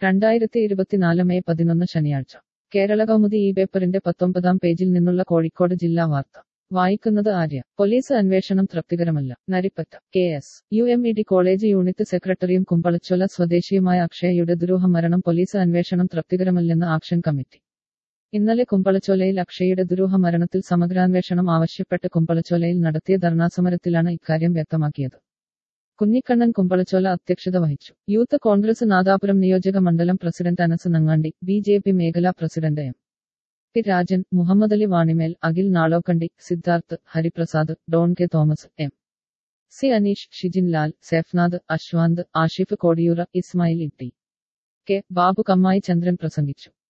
രണ്ടായിരത്തി ഇരുപത്തിനാല് മെയ് പതിനൊന്ന് ശനിയാഴ്ച കേരള കൗമുദി ഈ പേപ്പറിന്റെ പത്തൊമ്പതാം പേജിൽ നിന്നുള്ള കോഴിക്കോട് ജില്ലാ വാർത്ത വായിക്കുന്നത് ആര്യ പോലീസ് അന്വേഷണം തൃപ്തികരമല്ല Naripatta K S U M E D college unit സെക്രട്ടറിയും കുമ്പളച്ചോല സ്വദേശിയുമായ അക്ഷയയുടെ ദുരൂഹ മരണം പോലീസ് അന്വേഷണം തൃപ്തികരമല്ലെന്ന് ആക്ഷൻ കമ്മിറ്റി ഇന്നലെ കുമ്പളച്ചോലയിൽ അക്ഷയയുടെ ദുരൂഹ മരണത്തിൽ സമഗ്രാന്വേഷണം ആവശ്യപ്പെട്ട് കുമ്പളച്ചോലയിൽ നടത്തിയ ധർണാസമരത്തിലാണ് ഇക്കാര്യം വ്യക്തമാക്കിയത് കുഞ്ഞിക്കണ്ണൻ കുമ്പളച്ചോല അധ്യക്ഷത വഹിച്ചു യൂത്ത് കോൺഗ്രസ് നാദാപുരം നിയോജക മണ്ഡലം president Anas Nangandi B J P മേഖലാ president M P Rajan Muhammad Ali Vanimel Akhil Nalokkandi Siddharth Hariprasad Don K Thomas M C Aneesh Shijin Lal Sefnath Ashwanth Ashif Kodiyura Ismail Itty K Babu Kammayi Chandran പ്രസംഗിച്ചു